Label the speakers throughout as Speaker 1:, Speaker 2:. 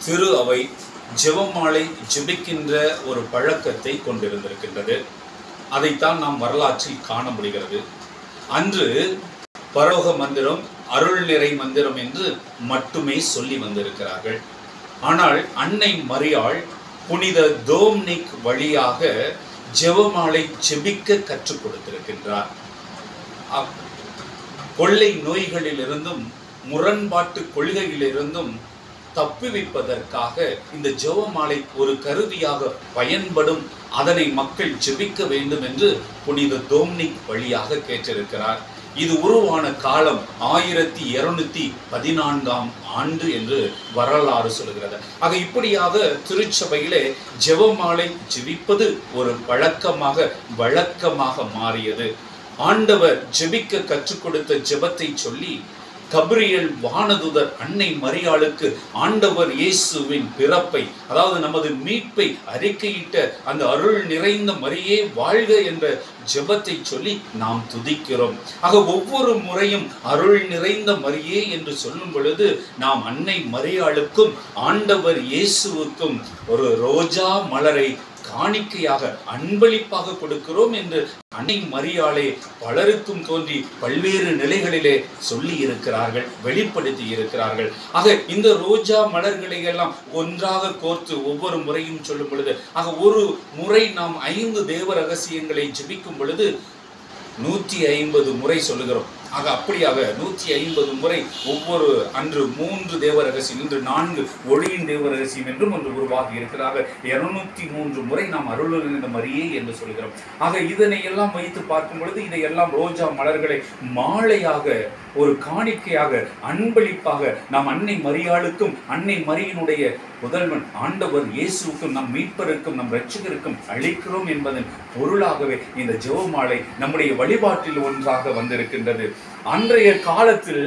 Speaker 1: திரு அவை ஜெபமாலை ஜெபிக்கின்ற ஒரு பழக்கத்தை கொண்டிருந்திருக்கின்றது அதைத்தான் நாம் வரலாற்றில் காண முடிகிறது அன்று பரலோக மந்திரம் அருள் நிறை மந்திரம் என்று மட்டுமே சொல்லி வந்திருக்கிறார்கள் ஆனால் அன்னை மரியாள் புனித தோம்னிக் வழியாக ஜெபமாலை ஜெபிக்க கற்றுக் கொடுத்திருக்கின்றார் அப்- கொள்ளை நோய்களிலிருந்தும் முரண்பாட்டு கொள்கையிலிருந்தும் தப்புவிப்பதற்காக இந்த ஜெபமாலை ஒரு கருவியாக பயன்படும் அதனை மக்கள் ஜெபிக்க வேண்டும் என்று புனித தோம்னிக் வழியாக கேட்டிருக்கிறார் இது உருவான காலம் ஆயிரத்தி இருநூத்தி பதினான்காம் ஆண்டு என்று வரலாறு சொல்கிறது ஆக இப்படியாக திருச்சபையிலே ஜெபமாலை ஜெபிப்பது ஒரு பழக்கமாக வழக்கமாக மாறியது ஆண்டவர் ஜெபிக்க கற்றுக் கொடுத்த ஜெபத்தை சொல்லி கபிரியல் வானதுதர் அன்னை மரியாளுக்கு ஆண்டவர் இயேசுவின் பிறப்பை அதாவது நமது மீட்பை அறிக்கையிட்ட அந்த அருள் நிறைந்த மரியே வாழ்க என்ற ஜெபத்தை சொல்லி நாம் துதிக்கிறோம் ஆக ஒவ்வொரு முறையும் அருள் நிறைந்த மரியே என்று சொல்லும் பொழுது நாம் அன்னை மரியாளுக்கும் ஆண்டவர் இயேசுவுக்கும் ஒரு ரோஜா மலரை காணிக்கையாக அன்பளிப்பாக கொடுக்கிறோம் என்று அன்னை மரியாளே பலருக்கும் தோன்றி பல்வேறு நிலைகளிலே சொல்லி இருக்கிறார்கள் வெளிப்படுத்தி இருக்கிறார்கள் ஆக இந்த ரோஜா மலர்களை எல்லாம் ஒன்றாக கோர்த்து ஒவ்வொரு முறையும் சொல்லும் பொழுது ஆக ஒரு முறை நாம் ஐந்து தேவ ரகசியங்களை ஜெபிக்கும் பொழுது நூற்றி ஐம்பது முறை சொல்லுகிறோம் ஆக அப்படியாக நூற்றி ஐம்பது முறை ஒவ்வொரு அன்று மூன்று தேவ ரகசியம் இன்று நான்கு ஒளியின் தேவ ரகசியம் என்றும் ஒன்று உருவாகி இருக்கிறார்கள் இருநூத்தி மூன்று முறை நாம் அருளிருந்த மரியே என்று சொல்கிறோம் ஆக இதனை எல்லாம் வைத்து பார்க்கும் பொழுது இதையெல்லாம் ரோஜா மலர்களை மாலையாக ஒரு காணிக்கையாக அன்பளிப்பாக நாம் அன்னை மரியாளுக்கும் அன்னை மரியினுடைய புதல்வன் ஆண்டவர் இயேசுவுக்கும் நம் மீட்பருக்கும் நம் ரட்சகருக்கும் அளிக்கிறோம் என்பதன் பொருளாகவே இந்த ஜெபமாலை நம்முடைய வழிபாட்டில் ஒன்றாக வந்திருக்கின்றது அன்றைய காலத்தில்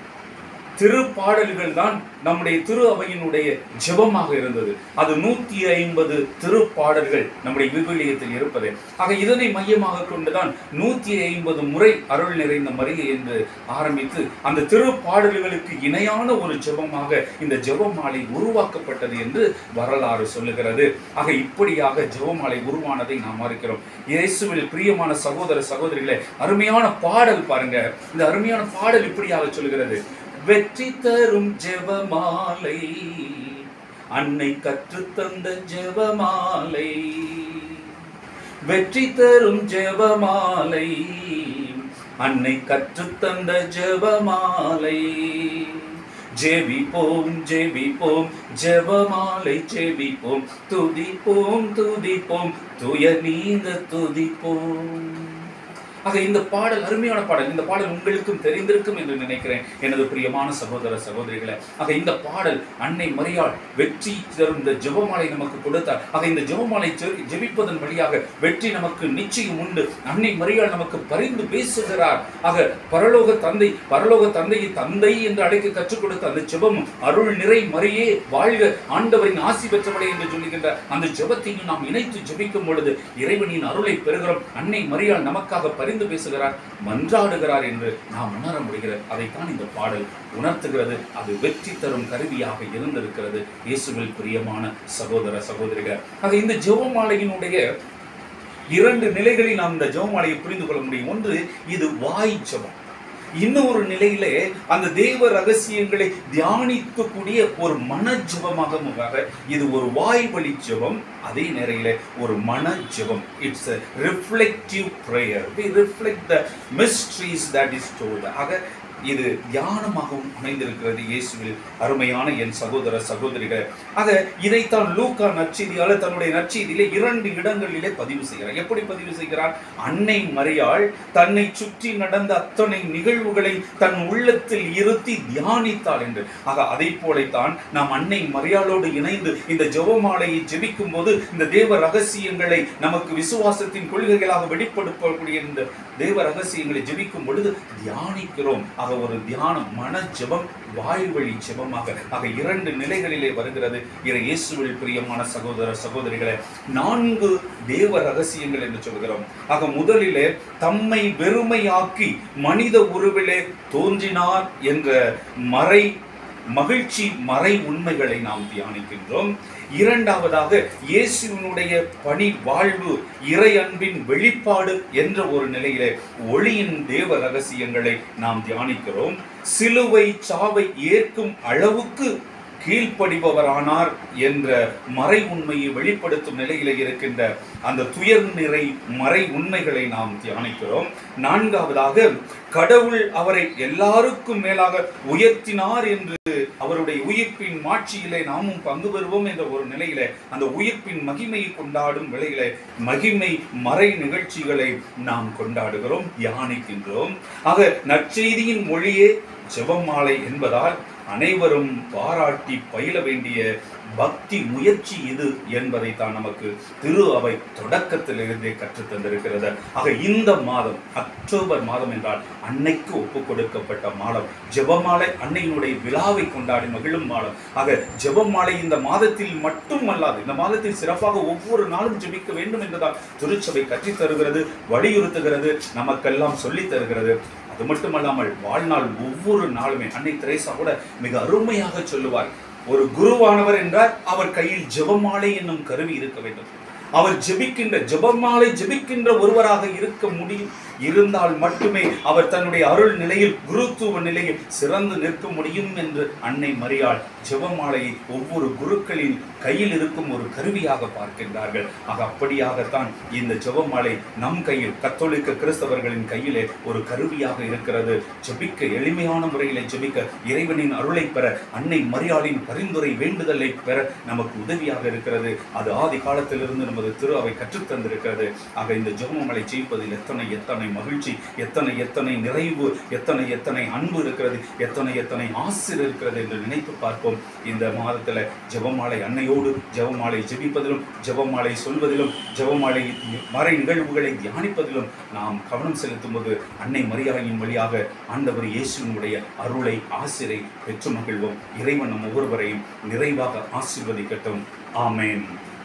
Speaker 1: திருப்பாடல்கள் தான் நம்முடைய திரு அவையினுடைய ஜெபமாக இருந்தது அது நூத்தி ஐம்பது திருப்பாடல்கள் நம்முடைய விவிலியத்தில் இருப்பது ஆக இதனை மையமாக கொண்டுதான் நூத்தி ஐம்பது முறை அருள் நிறைந்த மரியை என்று ஆரம்பித்து அந்த திருப்பாடல்களுக்கு இணையான ஒரு ஜெபமாக இந்த ஜெபமாலை உருவாக்கப்பட்டது என்று வரலாறு சொல்லுகிறது ஆக இப்படியாக ஜெபமாலை உருவானதை நாம் மறுக்கிறோம் இயேசுவில் பிரியமான சகோதர சகோதரிகளே அருமையான பாடல் பாருங்க இந்த அருமையான பாடல் இப்படியாக சொல்லுகிறது வெற்றி தரும் ஜெபமாலை அன்னை கற்றுத்தந்த ஜெபமாலை வெற்றி தரும் ஜெபமாலை அன்னை கற்றுத்தந்த ஜெபமாலை ஜெபிப்போம் ஜெபிப்போம் ஜெபமாலை ஜெபிப்போம் துதிப்போம் துதிப்போம் துய நீங்க துதிப்போம் ஆக இந்த பாடல் அருமையான பாடல் இந்த பாடல் உங்களுக்கும் தெரிந்திருக்கும் என்று நினைக்கிறேன் எனது பிரியமான சகோதர சகோதரிகளே ஆக இந்த பாடல் அன்னை மரியாள் வெற்றி தரும் இந்த ஜெபமாலை நமக்கு கொடுத்தார் ஆக இந்த ஜெபமாலை ஜெ- ஜெபிப்பதன் வழியாக வெற்றி நமக்கு நிச்சயம் உண்டு அன்னை மரியாள் நமக்கு பரிந்து பேசுகிறார் ஆக பரலோக தந்தை பரலோக தந்தையை தந்தை என்று அழைக்க கற்றுக் கொடுத்த அந்த ஜெபமும் அருள் நிறை மரியே வாழ்க ஆண்டவரின் ஆசி பெற்றவளே என்று சொல்லுகின்ற அந்த ஜெபத்தையும் நாம் இணைத்து ஜெபிக்கும் பொழுது இறைவனின் அருளை பெறுகிறோம் அன்னை மரியாள் நமக்காக பரிந்து பேசுகிறார் மன்றாடுகிறார் என்று நாம் உணர முடிகிறது அதைத்தான் இந்த பாடல் உணர்த்துகிறது அது வெற்றி தரும் கருவியாக இருந்திருக்கிறது இயேசுவில் பிரியமான சகோதர சகோதரிகள் ஆக இந்த ஜெபமாலையினுடைய இரண்டு நிலைகளில் நாம் இந்த ஜெபமாலையை புரிந்து கொள்ள முடியும் ஒன்று இது வாய் ஜெபம் இன்னொரு நிலையிலே அந்த தேவ ரகசியங்களை தியானிக்கக்கூடிய ஒரு மன ஜெபமாக இது ஒரு வாய் வழி ஜெபம் அதே நேரையில ஒரு மன ஜெபம் it's reflective prayer we reflect the mysteries that is told ஆக இது தியானமாகவும் அமைந்திருக்கிறது இயேசுவில் அருமையான என் சகோதர சகோதரிகள் ஆக இதைத்தான் லூக்கா நற்செய்தியாளர் தன்னுடைய நற்செய்தியிலே இரண்டு இடங்களிலே பதிவு செய்கிறார் எப்படி பதிவு செய்கிறார் அன்னை மரியாள் தன்னை சுற்றி நடந்த அத்தனை நிகழ்வுகளை தன் உள்ளத்தில் இருத்தி தியானித்தாள் என்று ஆக அதை போலத்தான் நாம் அன்னை மரியாளோடு இணைந்து இந்த ஜெபமாலையை ஜெபிக்கும் போது இந்த தேவ ரகசியங்களை நமக்கு விசுவாசத்தின் கொள்கைகளாக வெளிப்படுத்தக்கூடிய இந்த தேவ ரகசியங்களை ஜெபிக்கும் பொழுது தியானிக்கிறோம் ஆக ஒரு தியானம் மன ஜெபம் வாய் வழி ஜெபமாக ஆக இரண்டு நிலைகளிலே வருகிறது இறை இயேசுவில் பிரியமான சகோதர சகோதரிகளே நான்கு தேவ ரகசியங்கள் என்று சொல்கிறோம் ஆக முதலிலே தம்மை வெறுமையாக்கி மனித உருவிலே தோன்றினார் என்ற மறை மகிழ்ச்சி மறை உண்மைகளை நாம் தியானிக்கின்றோம் இரண்டாவதாக இயேசுவினுடைய பணி வாழ்வு இறை அன்பின் வெளிப்பாடு என்ற ஒரு நிலையிலே ஒளியின் தேவ ரகசியங்களை நாம் தியானிக்கிறோம் சிலுவை சாவை ஏற்கும் அளவுக்கு கீழ்ப்படிபவரானார் என்ற மறை உண்மையை வெளிப்படுத்தும் நிலையில இருக்கின்ற அந்த துயர் நிறை மறை உண்மைகளை நாம் தியானிக்கிறோம் நான்காவதாக கடவுள் அவரை எல்லாருக்கும் மேலாக உயர்த்தினார் என்று அவருடைய உயிர்ப்பின் மாட்சியிலே நாமும் பங்கு பெறுவோம் என்ற ஒரு நிலையில அந்த உயிர்ப்பின் மகிமையை கொண்டாடும் வேளையிலே மகிமை மறை நிகழ்ச்சிகளை நாம் கொண்டாடுகிறோம் தியானிக்கின்றோம் ஆக நற்செய்தியின் மொழியே ஜெபமாலை என்பதால் அனைவரும் பாராட்டி பயில வேண்டிய பக்தி முயற்சி இது என்பதை தான் நமக்கு திரு அவை தொடக்கத்திலிருந்தே கற்றுத் தந்திருக்கிறது ஆக இந்த மாதம் அக்டோபர் மாதம் என்றால் அன்னைக்கு ஒப்பு கொடுக்கப்பட்ட மாதம் ஜெபமாலை அன்னையினுடைய விழாவை கொண்டாடி மகிழும் மாதம் ஆக ஜெபமாலை இந்த மாதத்தில் மட்டும் அல்லாது இந்த மாதத்தில் சிறப்பாக ஒவ்வொரு நாளும் ஜெபிக்க வேண்டும் என்றுதான் திருச்சபை கற்றுத் தருகிறது வலியுறுத்துகிறது நமக்கெல்லாம் சொல்லித் தருகிறது அது மட்டுமல்லாமல் வாழ்நாள் ஒவ்வொரு நாளுமே அன்னை திரேசா கூட மிக அருமையாக சொல்லுவார் ஒரு குருவானவர் என்றால் அவர் கையில் ஜெபமாலை என்னும் கருவி இருக்க வேண்டும் அவர் ஜெபிக்கின்ற ஜெபமாலை ஜெபிக்கின்ற ஒருவராக இருக்க முடியும் இருந்தால் மட்டுமே அவர் தன்னுடைய அருள் நிலையில் குருத்துவ நிலையில் சிறந்து நிற்க முடியும் என்று அன்னை மரியாள் ஜெபமாலையை ஒவ்வொரு குருக்களின் கையில் இருக்கும் ஒரு கருவியாக பார்க்கின்றார்கள் ஆக அப்படியாகத்தான் இந்த ஜெபமாலை நம் கையில் கத்தோலிக்க கிறிஸ்தவர்களின் கையிலே ஒரு கருவியாக இருக்கிறது ஜெபிக்க எளிமையான முறையிலே ஜெபிக்க இறைவனின் அருளை பெற அன்னை மரியாளின் பரிந்துரை வேண்டுதலை பெற நமக்கு உதவியாக இருக்கிறது அது ஆதி காலத்திலிருந்து நமது திரு அவை கற்றுத்தந்திருக்கிறது ஆக இந்த ஜெபமலை ஜெயிப்பதில் எத்தனை எத்தனை மகிழ்ச்சி எத்தனை எத்தனை நிறைவு எத்தனை எத்தனை அன்பு இருக்கிறது எத்தனை எத்தனை ஆசிர் இருக்கிறது என்று நினைத்து பார்ப்போம் இந்த மாதத்துல ஜெபமாலை அன்னையோடு ஜெபமாலை ஜெபிப்பதிலும் ஜெபமாலை சொல்வதிலும் ஜெபமாலை மறை நிகழ்வுகளை தியானிப்பதிலும் நாம் கவனம் செலுத்தும் போது அன்னை மரியாதையின் வழியாக ஆண்டவர் இயேசுவினுடைய அருளை ஆசிரை பெற்று மகிழ்வோம் இறைவன் நம் ஒவ்வொருவரையும் நிறைவாக ஆசீர்வதிக்கட்டும் ஆமென்